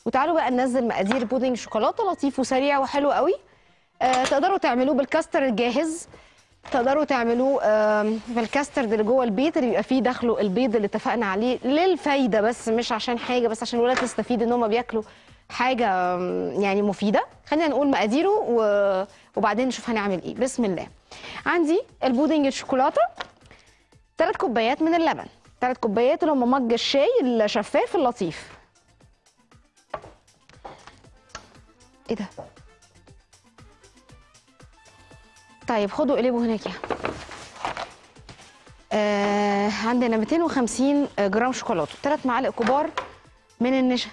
وتعالوا بقى ننزل مقادير بودنج شوكولاته لطيف وسريع وحلو قوي آه تقدروا تعملوه بالكاستر الجاهز تقدروا تعملوه آم، بالكاسترد اللي جوه البيت اللي بيبقى فيه داخله البيض اللي اتفقنا عليه للفايده بس مش عشان حاجه بس عشان الولاد تستفيد ان هم بياكلوا حاجه آم، يعني مفيده خلينا نقول مقاديره و... وبعدين نشوف هنعمل ايه بسم الله عندي البودنج الشوكولاته ثلاث كوبايات من اللبن ثلاث كوبايات اللي هم مج الشاي الشفاف اللطيف ايه ده طيب خدوا قلبوا هناك يا آه عندنا 250 جرام شوكولاته ثلاث معالق كبار من النشا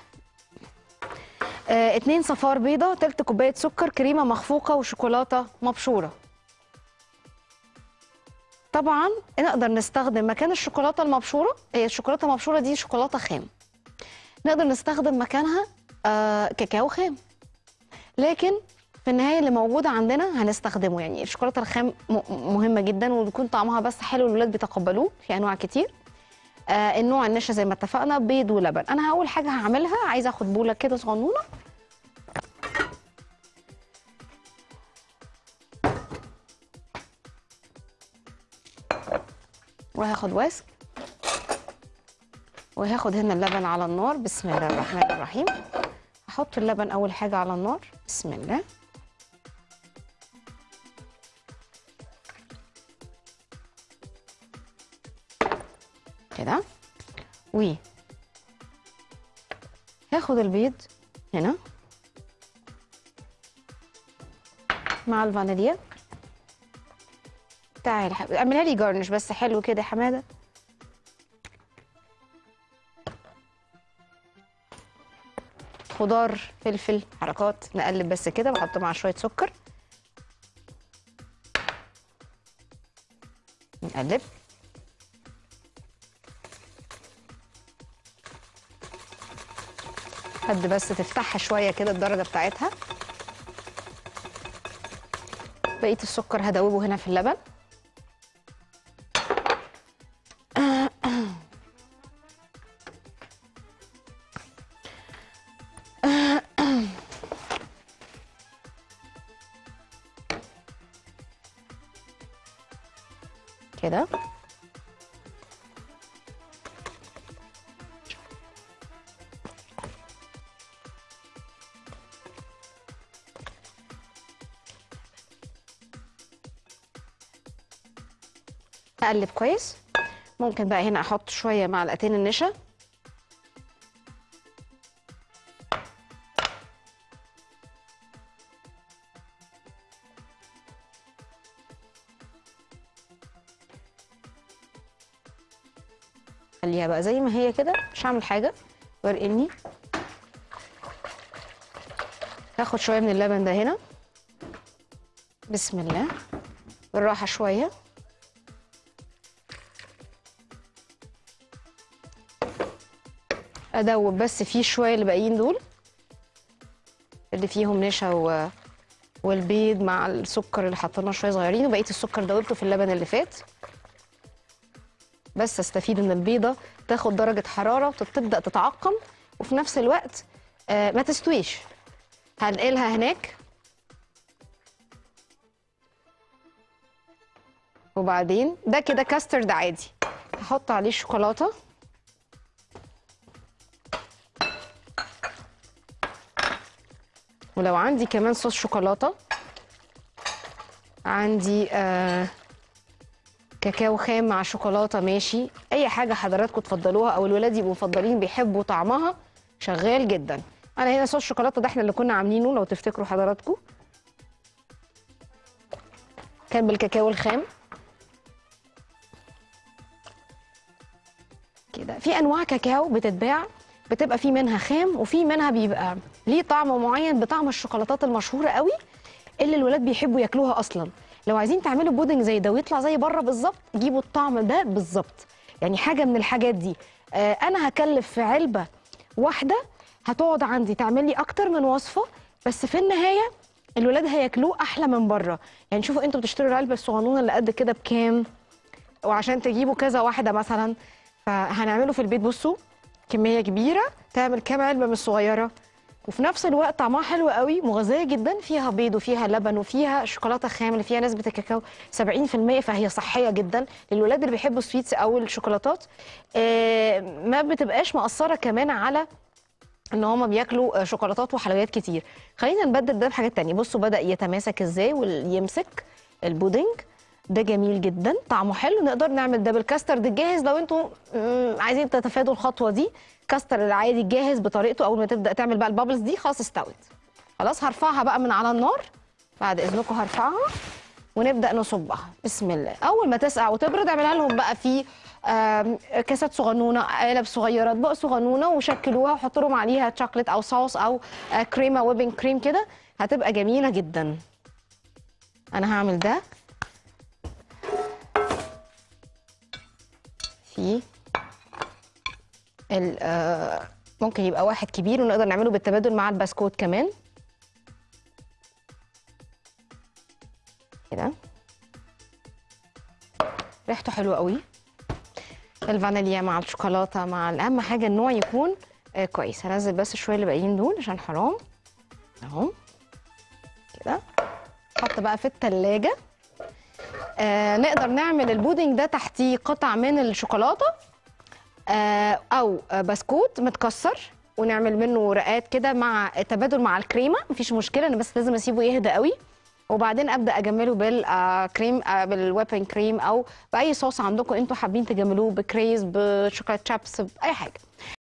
آه اتنين صفار بيضة تلت كوباية سكر كريمة مخفوقة وشوكولاتة مبشورة طبعا نقدر نستخدم مكان الشوكولاتة المبشورة هي الشوكولاتة المبشورة دي شوكولاتة خام نقدر نستخدم مكانها آه كاكاو خام لكن في النهايه اللي موجود عندنا هنستخدمه يعني الشوكولاته الخام م- مهمه جدا وبيكون طعمها بس حلو الولاد بيتقبلوه في انواع كتير آه النوع النشا زي ما اتفقنا بيض ولبن انا اول حاجه هعملها عايزه اخد بوله كده صغنونه وهاخد واسك وهاخد هنا اللبن على النار بسم الله الرحمن الرحيم هحط اللبن اول حاجه على النار بسم الله كده و هاخد البيض هنا مع الفانيليا تعال ح- اعملها لي جارنش بس حلو كده يا حماده خضار فلفل حركات نقلب بس كده بحط مع شويه سكر نقلب قد بس تفتحها شويه كده الدرجه بتاعتها بقيه السكر هدوبه هنا في اللبن كده اقلب كويس ممكن بقى هنا احط شويه معلقتين النشا خليها بقى زي ما هي كده مش هعمل حاجه وارقني هاخد شويه من اللبن ده هنا بسم الله بالراحه شويه ادوب بس فيه شويه اللي باقيين دول اللي فيهم نشا و... والبيض مع السكر اللي حطيناه شويه صغيرين وبقيه السكر دوبته في اللبن اللي فات بس استفيد ان البيضه تاخد درجه حراره وتبدا تتعقم وفي نفس الوقت آه ما تستويش هنقلها هناك وبعدين ده كده كاسترد عادي هحط عليه الشوكولاته ولو عندي كمان صوص شوكولاته عندي آه كاكاو خام مع شوكولاته ماشي اي حاجه حضراتكم تفضلوها او الولاد يبقوا مفضلين بيحبوا طعمها شغال جدا انا هنا صوص شوكولاته ده احنا اللي كنا عاملينه لو تفتكروا حضراتكم كان بالكاكاو الخام كده في انواع كاكاو بتتباع بتبقى في منها خام وفي منها بيبقى ليه طعم معين بطعم الشوكولاتات المشهوره قوي اللي الولاد بيحبوا ياكلوها اصلا لو عايزين تعملوا بودنج زي ده ويطلع زي بره بالظبط جيبوا الطعم ده بالظبط يعني حاجه من الحاجات دي آه انا هكلف في علبه واحده هتقعد عندي تعمل لي اكتر من وصفه بس في النهايه الولاد هياكلوه احلى من بره يعني شوفوا انتوا بتشتروا العلبه الصغنونه اللي قد كده بكام وعشان تجيبوا كذا واحده مثلا فهنعمله في البيت بصوا كميه كبيره تعمل كام علبه من الصغيره وفي نفس الوقت طعمها حلو قوي مغذيه جدا فيها بيض وفيها لبن وفيها شوكولاته خام اللي فيها نسبه الكاكاو 70% فهي صحيه جدا للولاد اللي بيحبوا السويتس او الشوكولاتات آه، ما بتبقاش مأثره كمان على ان هما بياكلوا آه، شوكولاتات وحلويات كتير خلينا نبدل ده بحاجات تانية بصوا بدأ يتماسك ازاي ويمسك البودنج ده جميل جدا طعمه حلو نقدر نعمل ده بالكاسترد الجاهز لو انتوا مم، عايزين تتفادوا الخطوه دي كاستر العادي الجاهز بطريقته اول ما تبدا تعمل بقى البابلز دي خلاص استوت خلاص هرفعها بقى من على النار بعد اذنكم هرفعها ونبدا نصبها بسم الله اول ما تسقع وتبرد اعملها لهم بقى في آم، كاسات صغنونه علب صغيره اطباق صغنونه وشكلوها وحطوا لهم عليها شوكليت او صوص او آه، كريمه ويبنج كريم كده هتبقى جميله جدا انا هعمل ده في ال- آه، ممكن يبقى واحد كبير ونقدر نعمله بالتبادل مع البسكوت كمان كده ريحته حلوه قوي الفانيليا مع الشوكولاته مع اهم حاجه النوع يكون آه كويس هنزل بس شويه اللي باقيين دول عشان حرام اهو كده حط بقى في التلاجة آه نقدر نعمل البودنج ده تحتيه قطع من الشوكولاته آه او آه، بسكوت متكسر ونعمل منه رقات كده مع تبادل مع الكريمه مفيش مشكله انا بس لازم اسيبه يهدى قوي وبعدين ابدا اجمله بالكريم بالويبنج كريم او باي صوص عندكم انتوا حابين تجملوه بكريز بشوكولاته شابس باي حاجه